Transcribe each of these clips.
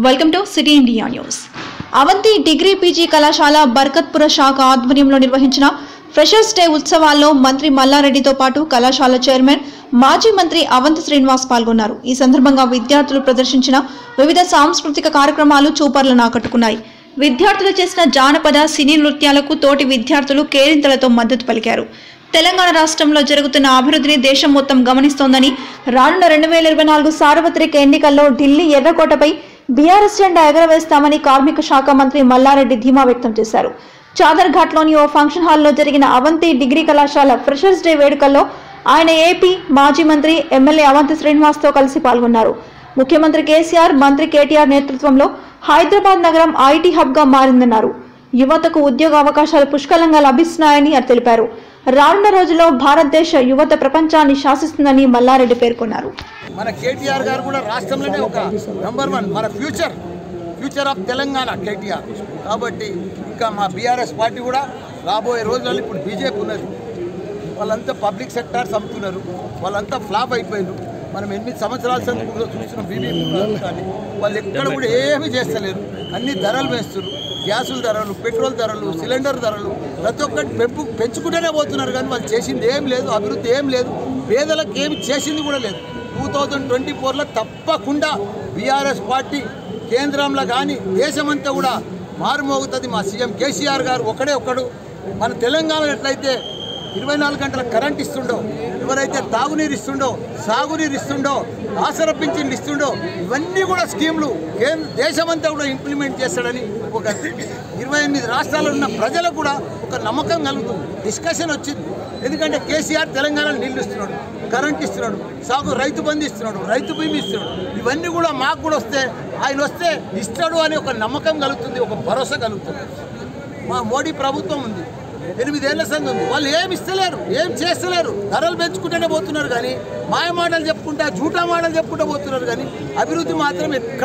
welcome to city India news Avanthi degree PG కళాశాల బర్కత్పుర శాఖ ఆధ్వర్యంలో నిర్వహించిన ఫ్రెషర్స్ డే ఉత్సవాల్లో మంత్రి మల్లారెడ్డితో పాటు కళాశాల చైర్మన్ మాజీ మంత్రి అవంతి శ్రీనివాస్ పాల్గొన్నారు ఈ సందర్భంగా విద్యార్థులు ప్రదర్శించిన వివిధ సాంస్కృతిక కార్యక్రమాలు చూపర్లను ఆకట్టుకున్నాయి విద్యార్థులు చేసిన జానపద సినీ నృత్యాలకు తోటి విద్యార్థులు కేరింతలతో మద్దతు పలికారు తెలంగాణ రాష్ట్రంలో జరుగుతున్న అభివృద్ధిని దేశం మొత్తం గమనిస్తోందని రానున్న రెండు వేల ఇరవై నాలుగు సార్వత్రిక ఎన్నికల్లో ఢిల్లీ ఎర్రకోటపై బీఆర్ఎస్ జెండా ఎగరవేస్తామని కార్మిక శాఖ మంత్రి మల్లారెడ్డి ధీమా వ్యక్తం చేశారు చాదర్ఘాట్లోని ఓ ఫంక్షన్ హాల్లో జరిగిన అవంతి డిగ్రీ కళాశాల ఫ్రెషర్స్ డే వేడుకల్లో ఆయన ఏపీ మాజీ మంత్రి ఎమ్మెల్యే అవంతి శ్రీనివాస్తో కలిసి పాల్గొన్నారు ముఖ్యమంత్రి కేసీఆర్ మంత్రి కేటీఆర్ నేతృత్వంలో హైదరాబాద్ నగరం ఐటీ హబ్గా మారిందన్నారు యువతకు ఉద్యోగ అవకాశాలు పుష్కలంగా లభిస్తున్నాయని అని తెలిపారు రానున్న రోజుల్లో భారతదేశ యువత ప్రపంచాన్ని శాసిస్తుందని మల్లారెడ్డి పేర్కొన్నారు మన కేటీఆర్ గారు కూడా రాష్ట్రంలోనే ఒక నంబర్ వన్ మన future future of Telangana KTR కాబట్టి ఇంకా మా బీఆర్ఎస్ పార్టీ కూడా రాబోయే రోజుల్లో ఇప్పుడు బీజేపీ ఉన్నది వాళ్ళంతా పబ్లిక్ సెక్టార్స్ అమ్ముతున్నారు వాళ్ళంతా ఫ్లాప్ అయిపోయారు మనం ఎనిమిది సంవత్సరాల సంది కూడా చూస్తున్నాం బీబీపీ కానీ వాళ్ళు ఎక్కడ కూడా ఏమీ చేస్తలేరు అన్ని ధరలు వేస్తున్నారు గ్యాసుల ధరలు పెట్రోల్ ధరలు సిలిండర్ ధరలు ప్రతి ఒక్కటి పెంపు పెంచుకుంటూనే పోతున్నారు కానీ వాళ్ళు చేసింది ఏం లేదు అభివృద్ధి ఏం లేదు పేదలకు ఏమి చేసింది కూడా లేదు టూ థౌజండ్ ట్వంటీ ఫోర్లో తప్పకుండా బీఆర్ఎస్ పార్టీ కేంద్రంలో కానీ దేశమంతా కూడా మారుమోగుతుంది మా సీఎం కేసీఆర్ గారు ఒకడే ఒక్కడు మన తెలంగాణలో ఎట్లయితే ఇరవై నాలుగు గంటల కరెంట్ ఇస్తుండో ఎవరైతే తాగునీరు ఇస్తుండో సాగునీరు ఇస్తుండో ఆసర పింఛన్లు ఇస్తుండో ఇవన్నీ కూడా స్కీమ్లు కేంద్ర దేశమంతా కూడా ఇంప్లిమెంట్ చేస్తాడని ఒక ఇరవై ఎనిమిది రాష్ట్రాల్లో ఉన్న ప్రజలకు కూడా ఒక నమ్మకం కలుగుతుంది డిస్కషన్ వచ్చింది ఎందుకంటే కేసీఆర్ తెలంగాణలో నీళ్ళు ఇస్తున్నాడు కరెంట్ ఇస్తున్నాడు సాగు రైతు బంధు ఇస్తున్నాడు రైతు బీమా ఇస్తున్నాడు ఇవన్నీ కూడా మాకు కూడా వస్తే ఆయన వస్తే ఇస్తాడు అని ఒక నమ్మకం కలుగుతుంది ఒక భరోసా కలుగుతుంది మా మోడీ ప్రభుత్వం ఉంది ఎనిమిదేళ్ల సంఘం ఉంది వాళ్ళు ఏమి ఇస్తలేరు ఏం చేస్తలేరు ధరలు పెంచుకుంటూనే పోతున్నారు కానీ మాయ మాటలు చెప్పుకుంటా జూటా మాటలు చెప్పుకుంటూ పోతున్నారు కానీ అభివృద్ధి మాత్రం ఎక్కడ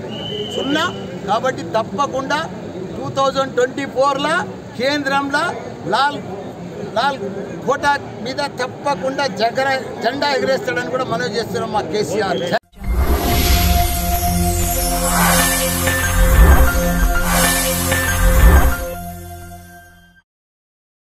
సున్నా కాబట్టి తప్పకుండా టూ థౌజండ్ ట్వంటీ ఫోర్లో కేంద్రంలో లాల్ లాల్ కోటా మీద తప్పకుండా జగర జెండా ఎగరేస్తాడని కూడా మనం చేస్తున్నాం మా కేసీఆర్ జై